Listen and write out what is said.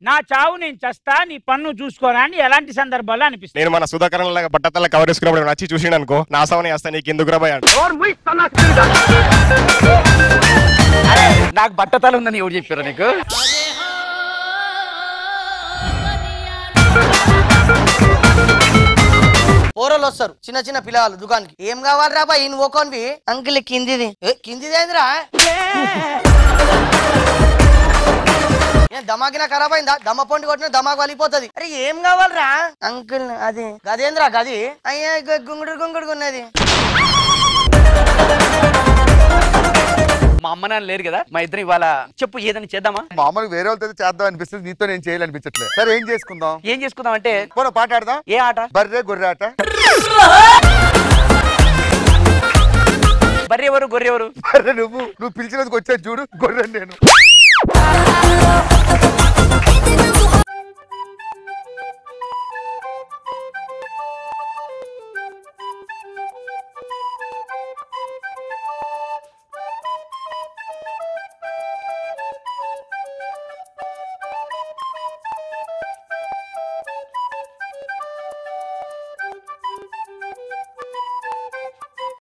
నా చావు నేను చస్తా నీ పన్ను చూసుకోరా అని ఎలాంటి సందర్భాల్లో అనిపిస్తుంది నేను మన సుధాకరణ లాగా బట్టతల కవర్ వేసుకున్నప్పుడు నచ్చి చూసిండు అనుకో నా సవని వస్తా నీకు ఎందుకు రాబాయ్ అంట నాకు బట్టతలు ఉందని ఎవరు చెప్పారు నీకు ఓరలు వస్తారు చిన్న చిన్న పిల్లలు దుకాణానికి ఏం కావాలి రా బాయ్ నువ్వు ఓకోన్వి అంకిల్ కిందిది ఏ కిందిది ఏందిరా ఏం దమాకినా ఖరాబ్ అయిందా దమ్మ పొండి కొట్టిన దమాకు వలిపోతుంది అరే ఏం కావాలరా అంకుల్ అది గదేంద్రా గది అయ్యా ఇగో గుంగుడు గుంగుడు ఉన్నది మా అమ్మ నాన్న లేరు కదా మా ఇద్దరు ఇవాళ చెప్పు ఏదని చేద్దామా మామూలు వేరే వాళ్ళతో చేద్దాం అనిపిస్తుంది నీతో నేను చేయాలనిపించట్లేదు సరే ఏం చేసుకుందాం ఏం చేసుకుందాం అంటే పోనీ పాట ఆడదాం ఏ ఆట బర్రె గొర్రె ఆట బర్రె ఎవరు గొర్రె ఎవరు బర్రె నువ్వు నువ్వు పిలిచినందుకు వచ్చా చూడు గొర్రె నేను